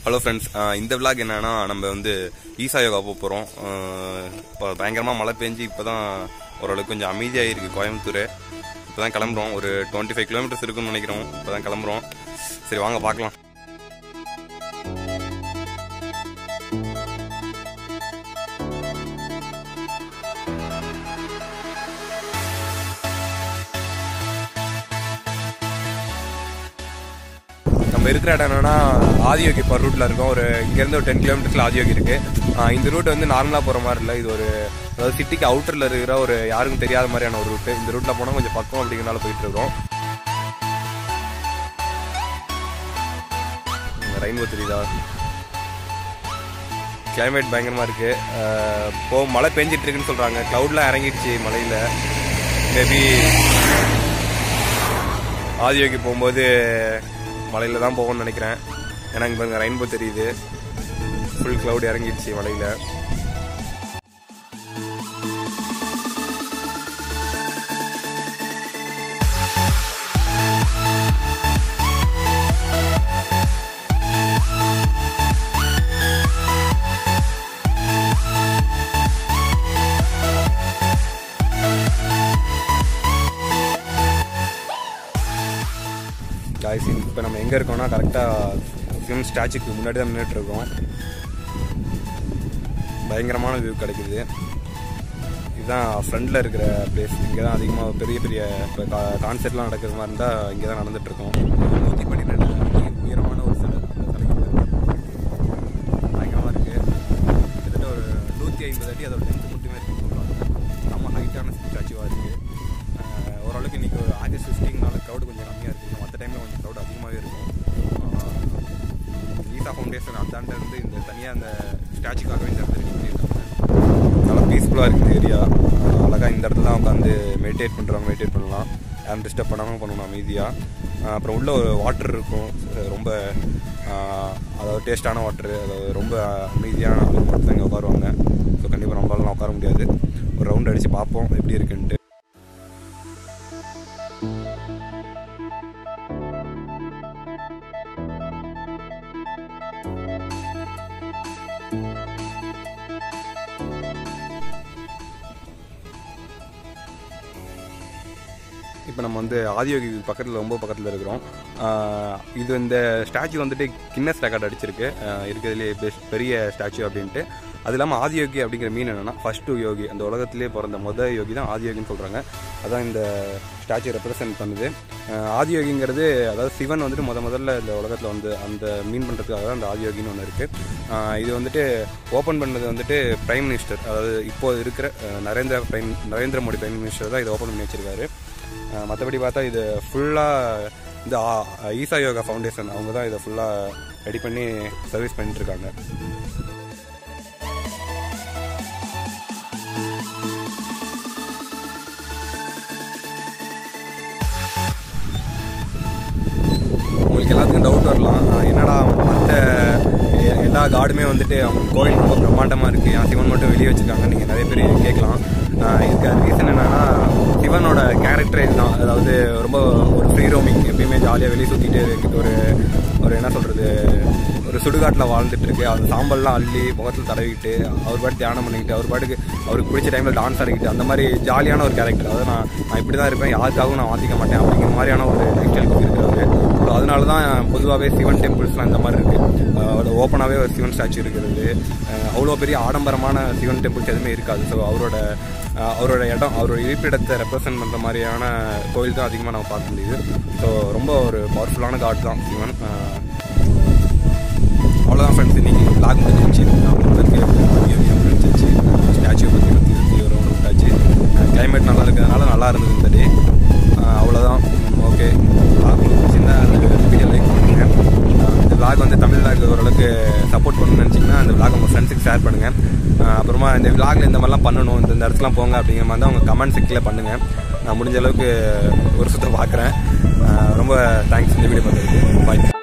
hello friends இந்த vlog என்னன்னா நம்ம வந்து ஈசா யோகா போக போகிறோம் இப்போ பயங்கரமாக மழை பெஞ்சு இப்போ தான் ஓரளவுக்கு கொஞ்சம் அமைதியாக இருக்குது கோயம்புத்தூர் இப்போ தான் கிளம்புறோம் ஒரு டுவெண்ட்டி ஃபைவ் கிலோமீட்டர்ஸ் இருக்குன்னு நினைக்கிறோம் இப்போ தான் கிளம்புறோம் சரி வாங்க பார்க்கலாம் நம்ம இருக்கிற இடம் என்னன்னா ஆதியோகி பர் ரூட்ல இருக்கோம் ஒரு இங்கேருந்து ஒரு டென் கிலோமீட்டர்ஸ்ல ஆதியோகி இருக்கு ஆஹ் இந்த ரூட் வந்து நார்மலா போற மாதிரி இல்லை இது ஒரு அதாவது சிட்டிக்கு அவுட்டர்ல இருக்கிற ஒரு யாருக்கும் தெரியாத மாதிரியான ஒரு ரூட் இந்த ரூட்ல போனா கொஞ்சம் பக்கம் அப்படிங்கிறனால போயிட்டு இருக்கோம் ரெயின்போ தெரியுதா கிளைமேட் பயங்கரமா இருக்கு ஆஹ் இப்போ மழை பெஞ்சிட்டு இருக்குன்னு சொல்றாங்க கிளவுட்லாம் இறங்கிடுச்சு மழையில மேபி ஆதியோகி போகும்போது மலையில தான் போவோம்னு நினைக்கிறேன் ஏன்னா இங்கே பாருங்க ரெயின்போ தெரியுது ஃபுல் cloud இறங்கிடுச்சு மலையில காய்ஸ் இப்போ நம்ம எங்கே இருக்கோம்னா கரெக்டாக சிவன் ஸ்டாச்சுக்கு முன்னாடி தான் நின்றுட்டு இருக்கோம் பயங்கரமான வியூ கிடைக்குது இதுதான் ஃப்ரண்டில் இருக்கிற பிளேஸ் இங்கே தான் அதிகமாக பெரிய பெரிய இப்போ கான்செர்ட்லாம் நடக்கிற மாதிரி இருந்தால் இங்கே தான் நடந்துட்டு இருக்கோம் நூற்றி பன்னிரெண்டு அடி உயரமான ஒரு சிலை அந்த சிலைக்கு பயங்கரமாக இருக்குது கிட்டத்தட்ட ஒரு நூற்றி ஐம்பது அடி அதோட லென்த் மட்டுமே இருக்குன்னு சொல்கிறாங்க நம்ம ஹைட்டான ஸ்டாச்சுவாக இருக்குது ஆஹ் ஓரளவுக்கு இன்னைக்கு ஒரு ஆகஸ்ட் ஃபிஃப்டீன்னால க்ரௌட் கொஞ்சம் கம்மியாக இருக்குது மற்ற டைமில் கொஞ்சம் க்ரௌட் அதிகமாகவே இருக்கும் ஈசா ஃபவுண்டேஷன் அந்தாண்ட இருந்து இந்த தனியாக அந்த ஸ்டாச்சுக்காகவே இந்த இடத்துல பண்ணியிருக்காங்க நல்லா பீஸ்ஃபுல்லாக இருக்குது ஏரியா அழகாக இந்த இடத்துல தான் உட்காந்து மெடிடேட் பண்ணுறவங்க மெடிடேட் பண்ணலாம் யாரும் டிஸ்டர்ப் பண்ணாமல் பண்ணணும் அமைதியாக அப்புறம் உள்ள ஒரு வாட்டர் இருக்கும் அஹ் ரொம்ப ஆஹ் அதாவது டேஸ்டான வாட்டர் அதாவது ரொம்ப அமைதியான ஆளுங்க மட்டும் தான் இங்கே உட்காருவாங்க ஸோ கண்டிப்பாக நம்மளாலாம் உட்கார முடியாது ஒரு ரவுண்ட் அடித்து பார்ப்போம் எப்படி இருக்குன்ட்டு இப்போ நம்ம வந்து ஆதியோகி பக்கத்தில் ரொம்ப பக்கத்தில் இருக்கிறோம் ஆஹ் இது இந்த ஸ்டாச்சு வந்துட்டு கின்னஸ் ரெக்கார்ட் அடிச்சிருக்கு ஆஹ் இருக்கிறதுலே பெஸ்ட் பெரிய ஸ்டாச்சு அப்படின்ட்டு அது இல்லாமல் ஆதியோகி அப்படிங்கிற மீன் என்னன்னா ஃபர்ஸ்ட் யோகி அந்த உலகத்திலே பிறந்த முத யோகி தான் ஆதியோகின்னு சொல்கிறாங்க அதான் இந்த ஸ்டாச்சு ரெப்ரசன்ட் பண்ணுது ஆஹ் ஆதியோகிங்கிறது அதாவது சிவன் வந்துட்டு முத முதல்ல இந்த உலகத்தில் வந்து அந்த மீன் பண்ணுறதுக்காக தான் அந்த ஆதியோகின்னு ஒன்று இருக்குது இது வந்துட்டு ஓப்பன் பண்ணது வந்துட்டு பிரைம் மினிஸ்டர் அதாவது இப்போ இருக்கிற ஆஹ் Narendra prime Narendra Modi prime minister தான் இதை ஓப்பன் பண்ணி வச்சிருக்காரு மற்றபடி பார்த்தா இது ஃபுல்லாக இந்த ஆ- ஈசா யோகா ஃபவுண்டேஷன் அவங்க தான் இதை ஃபுல்லாக ரெடி பண்ணி சர்வீஸ் பண்ணிட்டு இருக்காங்க உங்களுக்கு எல்லாத்துக்கும் டவுட் வரலாம் ஆஹ் என்னடா மற்ற எ- எல்லா காடுமே வந்துட்டு அவங்க கோயில் ரொம்ப பிரம்மாண்டமாக இருக்குது என் சிவன் மட்டும் வெளியே வச்சுருக்காங்க நீங்கள் நிறைய பேர் கேட்கலாம் ஆஹ் இதுக்கு ரீசன் என்னன்னா சிவனோட கேரக்டரே இதுதான் அதாவது ரொம்ப ஒரு ஃப்ரீ ரோமிங் எப்பயுமே ஜாலியாக வெளியே சுற்றிட்டு ஒரு ஒரு என்ன சொல்கிறது ஒரு சுடுகாட்டில் வாழ்ந்துட்டு இருக்கு அந்த சாம்பல்லாம் அள்ளி முகத்தில் தடவிக்கிட்டு அவர் பாட்டு தியானம் பண்ணிக்கிட்டு அவர் பாட்டுக்கு அவருக்கு பிடிச்ச டைமில் டான்ஸ் ஆடிக்கிட்டு அந்த மாதிரி ஜாலியான ஒரு கேரக்டர் அதாவது நான் நான் இப்படி தான் இருப்பேன் யாருக்காகவும் நான் மாற்றிக்க மாட்டேன் அப்படிங்கிற மாதிரியான ஒரு லைஃப் ஸ்டைல் இருக்கிறாரு ஸோ அதனால தான் பொதுவாகவே சிவன் டெம்பிள்ஸ்லாம் இந்த மாதிரி இருக்குது ஓப்பனாகவே ஒரு சிவன் ஸ்டாச்சு இருக்கிறது அஹ் அவ்வளோ பெரிய ஆடம்பரமான சிவன் டெம்பிள்ஸ் எதுவுமே இருக்காது ஸோ அவரோட அஹ் அவரோட இடம் அவரோட இருப்பிடத்தை ரெப்ரசன்ட் பண்ணுற மாதிரியான கோயில் தான் அதிகமாக நம்ம பார்க்க முடியுது ஸோ ரொம்ப ஒரு பவர்ஃபுல்லான காட் தான் சிவன் அஹ் அவ்வளோதான் ஃப்ரெண்ட்ஸ் இன்னைக்கு பிளாக் முடிஞ்சிச்சு நான் உங்களுக்கு ஃப்ரெண்ட்ஸ் ஸ்டாச்சு பற்றி பற்றி பற்றி ஒரு ரவுண்ட் விட்டாச்சு கிளைமேட் நல்லா இருக்கிறதுனால நல்லா இருந்தது இந்த டே அவ்வளோதான் ஓகே பிளாக் உங்களுக்கு பிடிச்சிருந்தா வீடியோ லைக் பண்ணுங்க அஹ் இந்த பிளாக் வந்து தமிழ் பிளாக் ஓரளவுக்கு சப்போர்ட் பண்ணணும்னு நினச்சிங்கன்னா அந்த பிளாக் உங்கள் ஃப்ரெண்ட்ஸுக்கு ஷேர் பண்ணுங்கள் அப்புறமா இந்த விளாகில் இந்த மாதிரிலாம் பண்ணணும் இந்த இந்த இடத்துலாம் போங்க அப்படிங்கிற மாதிரி தான் உங்கள் கமெண்ட் செக்டில் பண்ணுங்கள் நான் முடிஞ்ச அளவுக்கு ஒரு சுற்ற பார்க்குறேன் ரொம்ப தேங்க்ஸ் இந்த வீடியோ பார்த்துருக்கு பாய்